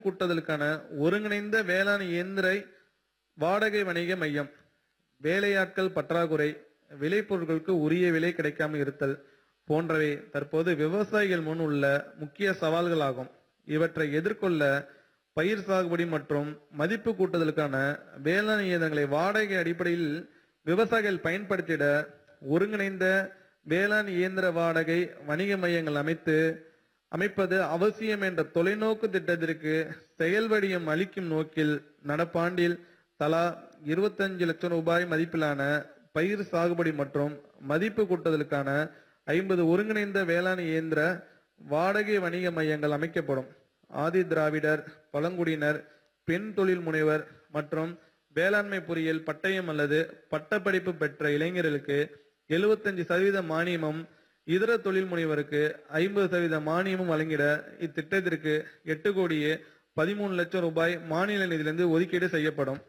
கூட்டுதலுக்கான ஒருங்கிணைந்த வேளாண் இயந்திர வாடகை வணிக மையம் வேலையாட்கள் பற்றாக்குறை விளைபொருட்களுக்கு உரிய விலை கிடைக்காமல் இருத்தல் போன்றவை தற்போது விவசாயிகள் முன் உள்ள முக்கிய சவால்களாகும் இவற்றை எதிர்கொள்ள பயிர் சாகுபடி மற்றும் மதிப்பு கூட்டுதலுக்கான வேளாண் இயந்திரங்களை வாடகை அடிப்படையில் விவசாயிகள் பயன்படுத்திட ஒருங்கிணைந்த வேளாண் இயந்திர வாடகை வணிக மையங்கள் அமைத்து அமைப்பது அவசியம் என்ற தொலைநோக்கு திட்டத்திற்கு செயல்வடியம் அளிக்கும் நோக்கில் நடப்பாண்டில் தலா இருபத்தஞ்சு லட்சம் ரூபாய் மதிப்பிலான பயிர் சாகுபடி மற்றும் மதிப்பு கூட்டுதலுக்கான ஐம்பது ஒருங்கிணைந்த வேளாண் இயந்திர வாடகை வணிக மையங்கள் அமைக்கப்படும் ஆதி திராவிடர் பழங்குடியினர் பெண் தொழில் முனைவர் மற்றும் வேளாண்மை பொறியியல் பட்டயம் அல்லது பட்டப்படிப்பு பெற்ற இளைஞர்களுக்கு 75% சதவீத மானியமும் இதர தொழில் முனைவருக்கு ஐம்பது சதவீத மானியமும் வழங்கிட இத்திட்டத்திற்கு எட்டு கோடியே பதிமூணு லட்சம் ரூபாய் மாநில நிதியிலிருந்து ஒதுக்கீடு செய்யப்படும்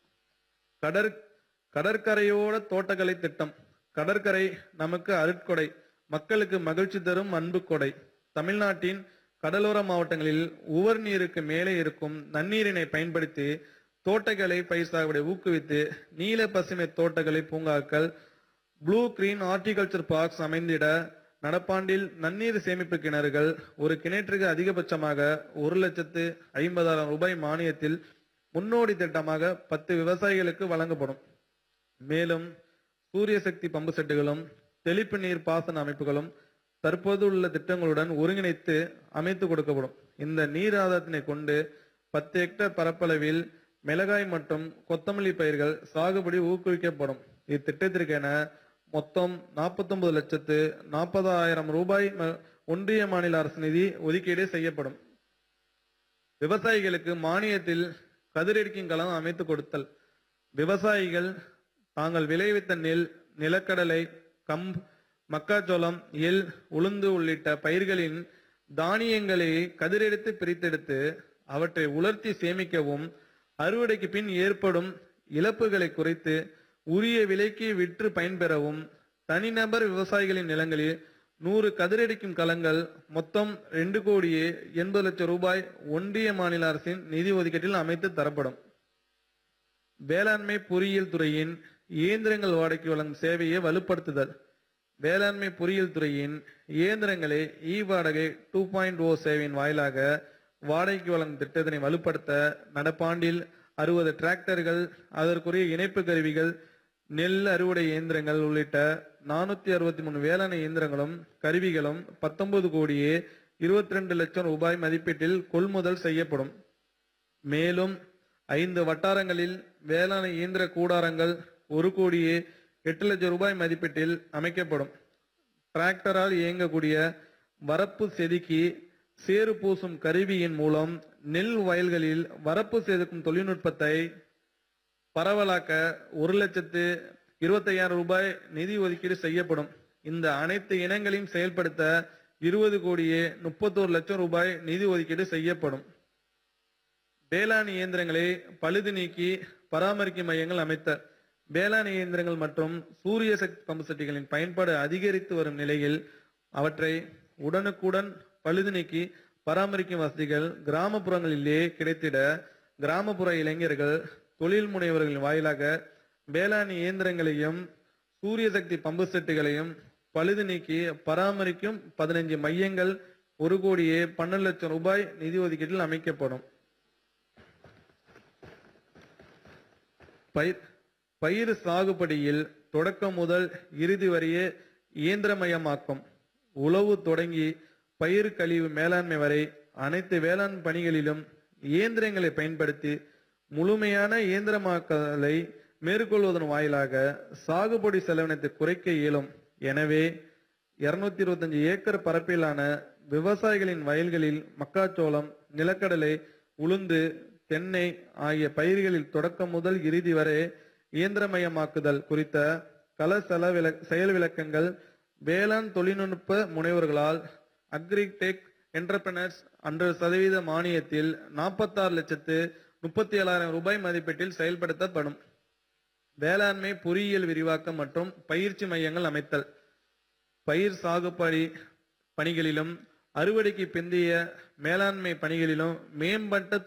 கடற் கடற்கரையோர தோட்டக்கலை திட்டம் கடற்கரை நமக்கு அருட்கொடை மக்களுக்கு மகிழ்ச்சி தரும் அன்பு கொடை தமிழ்நாட்டின் கடலோர மாவட்டங்களில் உவர் நீருக்கு மேலே இருக்கும் நன்னீரினை பயன்படுத்தி தோட்டக்கலை பயிர் சாகுபடி ஊக்குவித்து நீல பசுமை தோட்டக்கலை பூங்காக்கள் ப்ளூ கிரீன் ஹார்டிகல்ச்சர் பார்க்ஸ் அமைந்திட நடப்பாண்டில் நன்னீர் சேமிப்பு கிணறுகள் ஒரு கிணற்றுக்கு அதிகபட்சமாக ஒரு லட்சத்து ஐம்பதாயிரம் ரூபாய் மானியத்தில் முன்னோடி திட்டமாக பத்து விவசாயிகளுக்கு வழங்கப்படும் மேலும் சூரிய சக்தி பம்பு செட்டுகளும் தெளிப்பு நீர் பாசன அமைப்புகளும் தற்போது உள்ள திட்டங்களுடன் ஒருங்கிணைத்து அமைத்து கொடுக்கப்படும் இந்த நீர் ஆதாரத்தினை கொண்டு பத்து ஹெக்டேர் பரப்பளவில் மிளகாய் மற்றும் கொத்தமல்லி பயிர்கள் சாகுபடி ஊக்குவிக்கப்படும் இத்திட்டத்திற்கென மொத்தம் 49 லட்சத்து நாற்பதாயிரம் ரூபாய் ம- ஒன்றிய மாநில அரசு நிதி ஒதுக்கீடு செய்யப்படும் விவசாயிகளுக்கு மானியத்தில் கதிரெடுக்கும் களம் அமைத்து கொடுத்தல் விவசாயிகள் தாங்கள் விளைவித்த நெல் நிலக்கடலை கம்பு மக்காச்சோளம் எள் உளுந்து உள்ளிட்ட பயிர்களின் தானியங்களை கதிரெடுத்து பிரித்தெடுத்து அவற்றை உலர்த்தி சேமிக்கவும் அறுவடைக்கு பின் ஏற்படும் இழப்புகளை குறைத்து உரிய விலைக்கு விற்று பயன்பெறவும் தனிநபர் விவசாயிகளின் நிலங்களில் நூறு கதிரடிக்கும் களங்கள் மொத்தம் ரெண்டு கோடியே எண்பது லட்சம் ரூபாய் ஒன்றிய மாநில அரசின் நிதி ஒதுக்கீட்டில் அமைத்து தரப்படும் வேளாண்மை பொறியியல் துறையின் இயந்திரங்கள் வாடகைக்கு வழங்கும் சேவையை வலுப்படுத்துதல் வேளாண்மை பொறியியல் துறையின் இயந்திரங்களை இ வாடகை டூ பாயிண்ட் ஓ சேவையின் வாயிலாக வாடகைக்கு வழங்கும் திட்டத்தினை வலுப்படுத்த நடப்பாண்டில் அறுபது டிராக்டர்கள் அதற்குரிய இணைப்பு கருவிகள் நெல் அறுவடை இயந்திரங்கள் உள்ளிட்ட நானூத்தி அறுபத்தி மூணு வேளாண் இயந்திரங்களும் கருவிகளும் பத்தொன்பது கோடியே இருபத்தி ரெண்டு லட்சம் ரூபாய் மதிப்பீட்டில் கொள்முதல் செய்யப்படும் மேலும் ஐந்து வட்டாரங்களில் வேளாண் இயந்திர கூடாரங்கள் ஒரு கோடியே எட்டு லட்சம் ரூபாய் மதிப்பீட்டில் அமைக்கப்படும் டிராக்டரால் இயங்கக்கூடிய வரப்பு செதுக்கி சேறு பூசும் கருவியின் மூலம் நெல் வயல்களில் வரப்பு செதுக்கும் தொழில்நுட்பத்தை பரவலாக்க ஒரு லட்சத்து இருபத்தையாயிரம் ரூபாய் நிதி ஒதுக்கீடு செய்யப்படும் இந்த அனைத்து இனங்களையும் செயல்படுத்த இருபது கோடியே முப்பத்தோரு லட்சம் ரூபாய் நிதி ஒதுக்கீடு செய்யப்படும் வேளாண் இயந்திரங்களை பழுது நீக்கி பராமரிக்கும் மையங்கள் அமைத்த வேளாண் இயந்திரங்கள் மற்றும் சூரிய சக்தி பம்பு செட்டிகளின் பயன்பாடு அதிகரித்து வரும் நிலையில் அவற்றை உடனுக்குடன் பழுது நீக்கி பராமரிக்கும் வசதிகள் கிராமப்புறங்களிலேயே கிடைத்திட கிராமப்புற இளைஞர்கள் தொழில் முனைவர்களின் வாயிலாக வேளாண் இயந்திரங்களையும் சூரிய சக்தி பம்பு செட்டுகளையும் பழுது நீக்கி பராமரிக்கும் பதினைஞ்சு மையங்கள் ஒரு கோடியே பன்னெண்டு லட்சம் ரூபாய் நிதி ஒதுக்கீட்டில் அமைக்கப்படும் பயிர் பயிர் சாகுபடியில் தொடக்கம் முதல் இறுதி வரையே இயந்திரமயமாக்கும் உழவு தொடங்கி பயிர் கழிவு மேலாண்மை வரை அனைத்து வேளாண் பணிகளிலும் இயந்திரங்களை பயன்படுத்தி முழுமையான இயந்திரமாக்கலை மேற்கொள்வதன் வாயிலாக சாகுபடி செலவினத்தை குறைக்க இயலும் எனவே இருநூத்தி இருபத்தஞ்சு ஏக்கர் பரப்பிலான விவசாயிகளின் வயல்களில் மக்காச்சோளம் நிலக்கடலை உளுந்து தென்னை ஆகிய பயிர்களில் தொடக்கம் முதல் இறுதி வரை இயந்திரமயமாக்குதல் குறித்த கள செல விள செயல் விளக்கங்கள் வேளாண் தொழில்நுட்ப முனைவர்களால் அக்ரிடெக் என்டர்பிரனர்ஸ் அன்று சதவீத மானியத்தில் நாற்பத்தாறு லட்சத்து முப்பத்தி ஏழாயிரம் ரூபாய் மதிப்பீட்டில் செயல்படுத்தப்படும் வேளாண்மை பொறியியல் விரிவாக்கம் மற்றும் பயிற்சி மையங்கள் அமைத்தல் பயிர் சாகுபடி பணிகளிலும் அறுவடைக்கு பிந்தைய மேலாண்மை பணிகளிலும் மேம்பட்ட